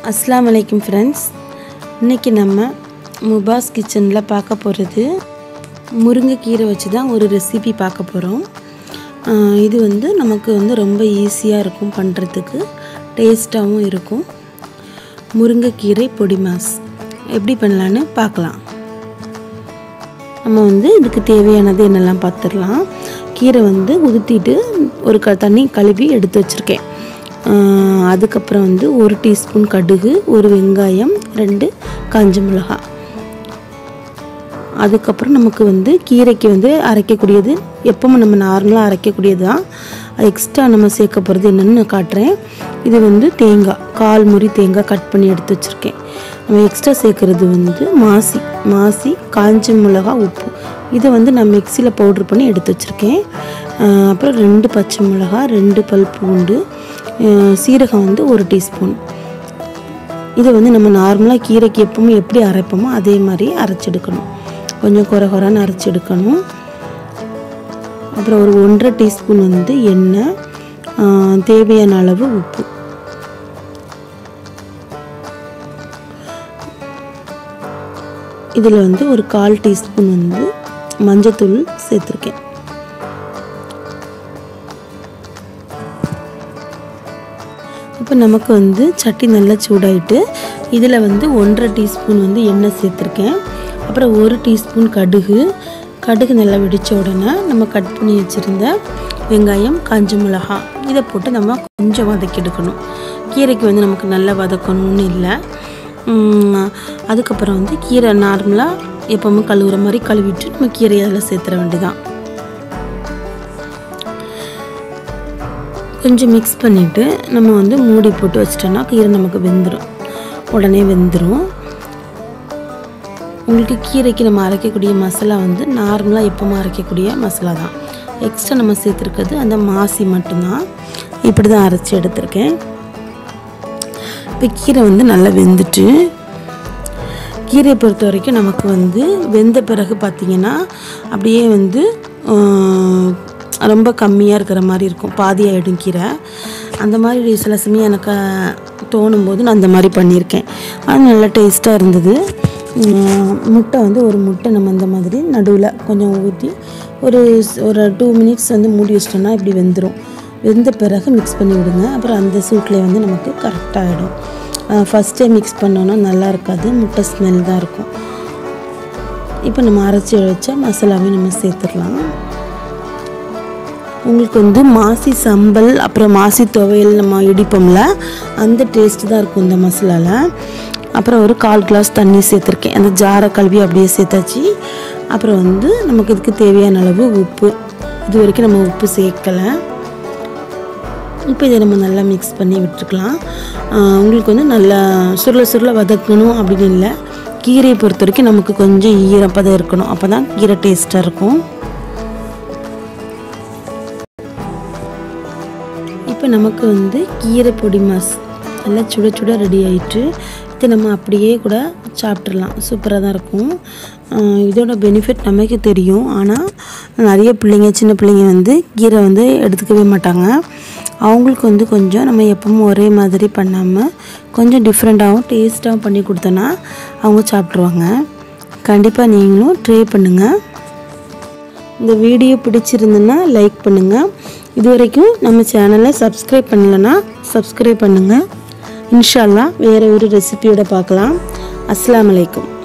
அஸ்ஸலாமு அலைக்கும் ஃப்ரெண்ட்ஸ் இன்றைக்கி நம்ம முபாஸ் கிச்சனில் பார்க்க போகிறது முருங்கைக்கீரை வச்சு தான் ஒரு ரெசிபி பார்க்க போகிறோம் இது வந்து நமக்கு வந்து ரொம்ப ஈஸியாக இருக்கும் பண்ணுறதுக்கு டேஸ்ட்டாகவும் இருக்கும் முருங்கைக்கீரை பொடி மாஸ் எப்படி பண்ணலான்னு பார்க்கலாம் நம்ம வந்து இதுக்கு தேவையானது என்னெல்லாம் பார்த்துடலாம் கீரை வந்து உதுத்திட்டு ஒரு க தண்ணி கழுவி எடுத்து வச்சுருக்கேன் அதுக்கப்புறம் வந்து ஒரு டீஸ்பூன் கடுகு ஒரு வெங்காயம் ரெண்டு காஞ்ச மிளகாய் அதுக்கப்புறம் நமக்கு வந்து கீரைக்கு வந்து அரைக்கக்கூடியது எப்பவும் நம்ம நார்மலாக அரைக்கக்கூடியது தான் எக்ஸ்ட்ரா நம்ம சேர்க்க போகிறது என்னென்னு நான் காட்டுறேன் இது வந்து தேங்காய் கால் முறி தேங்காய் கட் பண்ணி எடுத்து வச்சுருக்கேன் நம்ம எக்ஸ்ட்ரா சேர்க்குறது வந்து மாசி மாசி காஞ்ச மிளகா உப்பு இதை வந்து நான் மிக்சியில் பவுட்ரு பண்ணி எடுத்து வச்சுருக்கேன் அப்புறம் ரெண்டு பச்சை மிளகா ரெண்டு பல் பூண்டு சீரகம் வந்து ஒரு டீஸ்பூன் இதை வந்து நம்ம நார்மலாக கீரைக்கு எப்பவுமே எப்படி அரைப்போமோ அதே மாதிரி அரைச்செடுக்கணும் கொஞ்சம் குறை குறைன்னு அரைச்செடுக்கணும் அப்புறம் ஒரு ஒன்றரை டீஸ்பூன் வந்து எண்ணெய் தேவையான அளவு உப்பு இதில் வந்து ஒரு கால் டீஸ்பூன் வந்து மஞ்சத்தூள் சேர்த்துருக்கேன் இப்போ நமக்கு வந்து சட்டி நல்லா சூடாயிட்டு இதில் வந்து ஒன்றரை டீஸ்பூன் வந்து எண்ணெய் சேர்த்துருக்கேன் அப்புறம் ஒரு டீஸ்பூன் கடுகு கடுகு நல்லா வெடித்த உடனே நம்ம கட் பண்ணி வச்சுருந்த வெங்காயம் காஞ்ச மிளகா இதை போட்டு நம்ம கொஞ்சம் வதக்கி எடுக்கணும் கீரைக்கு வந்து நமக்கு நல்லா வதக்கணும்னு இல்லை அதுக்கப்புறம் வந்து கீரை நார்மலாக எப்போவுமே கழுவுற மாதிரி கழுவிட்டு நம்ம கீரையை அதில் சேர்த்துற வேண்டியதான் கொஞ்சம் மிக்ஸ் பண்ணிவிட்டு நம்ம வந்து மூடி போட்டு வச்சிட்டோன்னா கீரை நமக்கு வெந்துடும் உடனே வெந்துடும் உங்களுக்கு கீரைக்கு நம்ம அரைக்கக்கூடிய மசாலா வந்து நார்மலாக எப்போவும் அரைக்கக்கூடிய மசாலா தான் எக்ஸ்ட்ரா நம்ம சேர்த்துருக்கிறது அந்த மாசி மட்டும்தான் இப்படி தான் அரைச்சி எடுத்திருக்கேன் இப்போ கீரை வந்து நல்லா வெந்துட்டு கீரையை பொறுத்த வரைக்கும் நமக்கு வந்து வெந்த பிறகு பார்த்திங்கன்னா அப்படியே வந்து ரொம்ப கம்மியாக இருக்கிற மாதிரி இருக்கும் பாதி ஆகிடும் கீரை அந்த மாதிரி சில சமயம் எனக்கு தோணும் போது நான் அந்த மாதிரி பண்ணியிருக்கேன் அது நல்லா டேஸ்ட்டாக இருந்தது முட்டை வந்து ஒரு முட்டை நம்ம இந்த மாதிரி நடுவில் கொஞ்சம் ஊற்றி ஒரு ஒரு டூ மினிட்ஸ் வந்து மூடி வச்சிட்டோம்னா இப்படி வெந்துடும் வெந்த பிறகு மிக்ஸ் பண்ணி விடுங்க அப்புறம் அந்த சூட்லேயே வந்து நமக்கு கரெக்டாகிடும் ஃபஸ்ட்டே மிக்ஸ் பண்ணோன்னா நல்லா இருக்காது முட்டை ஸ்மெல் தான் இருக்கும் இப்போ நம்ம அரைச்சி வச்சா மசாலாவே நம்ம சேர்த்துடலாம் உங்களுக்கு வந்து மாசி சம்பல் அப்புறம் மாசி துவையல் நம்ம இடிப்போம்ல அந்த டேஸ்ட்டு தான் இருக்கும் இந்த மசாலாவில் அப்புறம் ஒரு கால் கிளாஸ் தண்ணி சேர்த்துருக்கேன் அந்த ஜாரை கழுவி அப்படியே சேர்த்தாச்சு அப்புறம் வந்து நமக்கு இதுக்கு தேவையான அளவு உப்பு இது வரைக்கும் நம்ம உப்பு சேர்க்கலை இப்போ இதை நம்ம நல்லா மிக்ஸ் பண்ணி விட்டுருக்கலாம் உங்களுக்கு வந்து நல்லா சுருள சுருள வதக்கணும் அப்படின்னு இல்லை கீரையை பொறுத்த வரைக்கும் நமக்கு கொஞ்சம் ஈரப்பதம் இருக்கணும் அப்போ தான் கீரை டேஸ்ட்டாக இருக்கும் இப்போ நமக்கு வந்து கீரை பொடி மாஸ் நல்லா சுட சுட ரெடி ஆயிட்டு இதை நம்ம அப்படியே கூட சாப்பிட்றலாம் சூப்பராக தான் இருக்கும் இதோட பெனிஃபிட் நமக்கு தெரியும் ஆனால் நிறைய பிள்ளைங்க சின்ன பிள்ளைங்க வந்து கீரை வந்து எடுத்துக்கவே மாட்டாங்க அவங்களுக்கு வந்து கொஞ்சம் நம்ம எப்பவும் ஒரே மாதிரி பண்ணாமல் கொஞ்சம் டிஃப்ரெண்ட்டாகவும் டேஸ்ட்டாகவும் பண்ணி கொடுத்தோன்னா அவங்க சாப்பிட்ருவாங்க கண்டிப்பாக நீங்களும் ட்ரை பண்ணுங்கள் இந்த வீடியோ பிடிச்சிருந்துன்னா லைக் பண்ணுங்கள் இது வரைக்கும் நம்ம சேனலை சப்ஸ்கிரைப் பண்ணலைன்னா சப்ஸ்கிரைப் பண்ணுங்கள் இன்ஷால்லா வேறு ஒரு ரெசிபியோட பார்க்கலாம் அஸ்லாம் வலைக்கும்